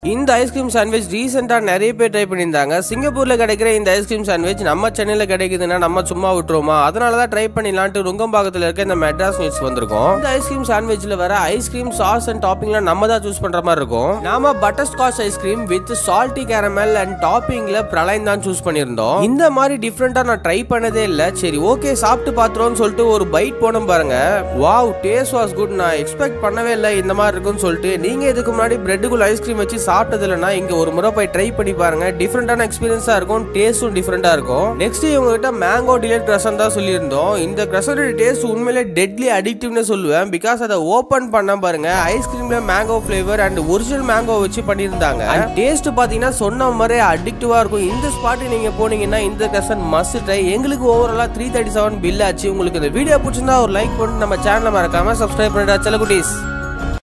இந்த ice cream sandwich ரீசெண்டா நிறைய பேர் ட்ரை பண்ணியிருந்தாங்க சிங்கப்பூர்ல கிடைக்கிற இந்த ஐஸ்கிரீம் சாண்ட்விச் நம்ம சென்னையில கிடைக்குதுன்னா நம்ம சும்மா விட்டுருவோமா அதனால தான் ட்ரை பண்ணிடலான்ட்டு நுங்கம்பாக்கத்தில் இருக்க இந்த மெட்ராஸ் மீட்ஸ் வந்திருக்கோம் இந்த ஐஸ்கிரீம் சாண்ட்விச்ல வர ஐஸ்கிரீம் சாஸ் அண்ட் டாப்பிங்லாம் நம்ம தான் சூஸ் பண்ற மாதிரி இருக்கும் நாம butterscotch ice cream with salty caramel and டாப்பிங்ல பிரளைன் தான் சூஸ் பண்ணியிருந்தோம் இந்த மாதிரி டிஃப்ரெண்டா நான் ட்ரை பண்ணதே இல்ல சரி ஓகே சாப்பிட்டு பாத்துருவோம்னு சொல்லிட்டு ஒரு பைட் போனோம் பாருங்க வாவ் டேஸ்ட் வாஸ் குட் நான் எக்ஸ்பெக்ட் பண்ணவே இல்லை இந்த மாதிரி இருக்கும்னு சொல்லிட்டு நீங்க இதுக்கு முன்னாடி பிரெட்டுக்குள்ள ஐஸ்கிரீம் வச்சு சாப்பிட்டது இல்லைன்னா இங்க ஒரு முறை போய் ட்ரை பண்ணி பாருங்க டிஃப்ரெண்டான எக்ஸ்பீரியன்ஸா இருக்கும் டேஸ்டும் டிஃப்ரெண்டா இருக்கும் நெக்ஸ்ட் இவங்க கிட்ட மேங்கோ டிலேட் கிரசன் தான் சொல்லியிருந்தோம் இந்த கிரசனோட டேஸ்ட் உண்மையிலே டெட்லி அடிக்டிவ்னு சொல்லுவேன் பிகாஸ் அதை ஓபன் பண்ண பாருங்க ஐஸ்கிரீம்ல mango flavour and original mango வச்சு பண்ணியிருந்தாங்க டேஸ்ட் பாத்தீங்கன்னா சொன்ன மாதிரி அடிக்டிவா இருக்கும் இந்த ஸ்பாட் நீங்க போனீங்கன்னா இந்த கிரசன் மஸ்ட் ட்ரை எங்களுக்கு ஓவராலா த்ரீ தேர்ட்டி செவன் பில் ஆச்சு உங்களுக்கு இந்த வீடியோ பிடிச்சிருந்தா ஒரு லைக் பண்ணிட்டு நம்ம சேனலை மறக்காம சப்ஸ்கிரைப் பண்ணிட்டா செல்லகுட்டீஸ்